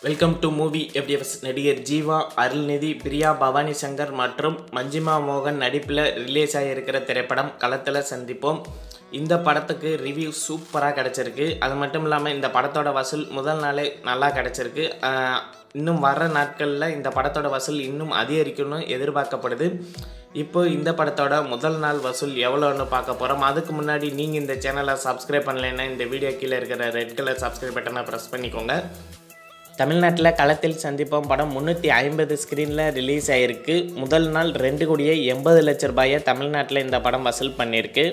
welcome to movie FDFS நடிகர் ஜீவா அருள்நிதி பிரியா பவானி சங்கர் மற்றும் மஞ்சிமா மோகன் நடிப்பில் ரிலீஸ் ஆகியிருக்கிற திரைப்படம் களத்தில் சந்திப்போம் இந்த படத்துக்கு ரிவ்யூ சூப்பராக கிடச்சிருக்கு அது மட்டும் இல்லாமல் இந்த படத்தோட வசூல் முதல் நாளே நல்லா கிடச்சிருக்கு ஆஹ், இன்னும் வர்ற நாட்களில் இந்த படத்தோட வசூல் இன்னும் அதிகரிக்கணும்னு எதிர்பார்க்கப்படுது இப்போ இந்த படத்தோட முதல் நாள் வசூல் எவ்வளோன்னு பார்க்க போகிறோம் அதுக்கு முன்னாடி நீங்கள் இந்த சேனலை சப்ஸ்கிரைப் பண்ணலைன்னா இந்த வீடியோ கீழே இருக்கிற ரெட் கலர் சப்ஸ்கிரைப் பட்டனை ப்ரெஸ் பண்ணிக்கோங்க தமிழ்நாட்டில் களத்தில் சந்திப்போம் படம் முந்நூற்றி ஐம்பது ஸ்க்ரீனில் ரிலீஸ் ஆகிருக்கு முதல் நாள் ரெண்டு கோடியே எண்பது லட்ச ரூபாயை தமிழ்நாட்டில் இந்த படம் வசூல் பண்ணியிருக்கு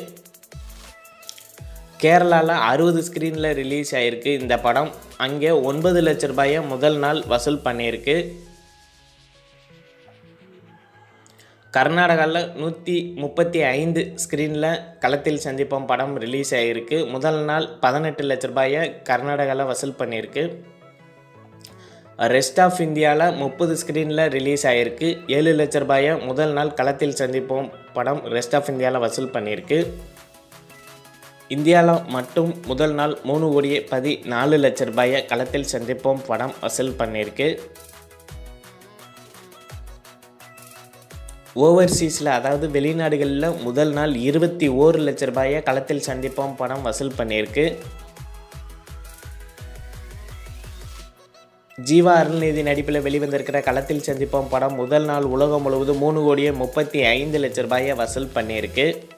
கேரளாவில் அறுபது ஸ்க்ரீனில் ரிலீஸ் ஆகிருக்கு இந்த படம் அங்கே ஒன்பது லட்ச ரூபாயை முதல் நாள் வசூல் பண்ணியிருக்கு கர்நாடகாவில் நூற்றி முப்பத்தி ஐந்து ஸ்க்ரீனில் களத்தில் சந்திப்போம் படம் ரிலீஸ் ஆகிருக்கு முதல் நாள் பதினெட்டு லட்ச ரூபாயை கர்நாடகாவில் வசூல் பண்ணியிருக்கு ரெஸ்ட் ஆஃப் இந்தியாவில் முப்பது ஸ்க்ரீனில் ரிலீஸ் ஆகிருக்கு ஏழு லட்ச ரூபாயை முதல் நாள் களத்தில் சந்திப்போம் படம் ரெஸ்ட் ஆஃப் இந்தியாவில் வசூல் பண்ணியிருக்கு இந்தியாவில் மட்டும் முதல் நாள் மூணு கோடியே பதி நாலு லட்ச ரூபாயை களத்தில் சந்திப்போம் படம் வசூல் பண்ணியிருக்கு ஓவர்சீஸில் அதாவது வெளிநாடுகளில் முதல் நாள் இருபத்தி ஓரு லட்ச ரூபாயை களத்தில் சந்திப்போம் படம் வசூல் பண்ணியிருக்கு ஜீவா அருள்நிதி நடிப்பில் வெளிவந்திருக்கிற களத்தில் சந்திப்போம் படம் முதல் நாள் உலகம் முழுவதும் மூணு கோடியே முப்பத்தி ஐந்து லட்ச ரூபாயை வசூல் பண்ணியிருக்கு